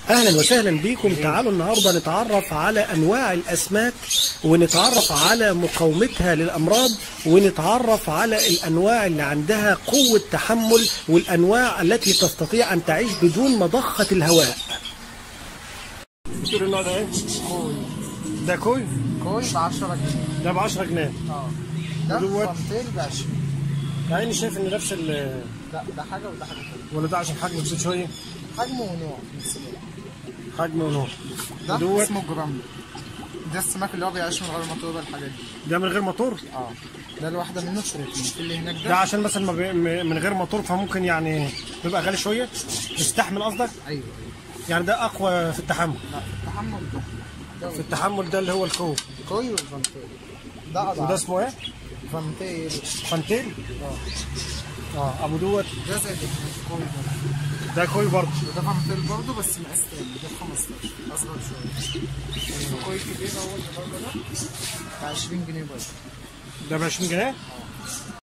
اهلا وسهلا بيكم تعالوا النهارده نتعرف على انواع الاسماك ونتعرف على مقاومتها للامراض ونتعرف على الانواع اللي عندها قوه تحمل والانواع التي تستطيع ان تعيش بدون مضخه الهواء. بتقول النوع ده ايه؟ كوي ده كوي كوي ب 10 جنيه ده ب 10 جنيه اه ده دوت. فانتيل ب 20 مع اني شايف ان نفس ال لا ده حاجه وده حاجه تانية ولا ده عشان حجمه بسيط شويه حجمه ونوع نفس الوقت. حجمه ونوع ده دوت. اسمه جرامبل ده السمك اللي هو بيعيش من غير موتور الحاجات دي ده من غير موتور اه ده الواحده منه شريطين في اللي هناك ده ده عشان مثلا ما بي- م- من غير موتور فممكن يعني بيبقى غالي شويه يستحمل قصدك ايوه يعني ده اقوى في التحمل لا التحمل ده ده في التحمل ده اللي هو الكو كوي والفانتيل ده وده اضعف اسمه ايه؟ فانتيل فانتيل اه اه ابو دوت ده زي ده كوي برضه ده كوي برضه وده فانتيل برضه بس مقاس تاني ده ب 15 اصغر شويه اسمه كوي كبير هو اللي برضه ده ب 20 جنيه برضه ده ب 20 جنيه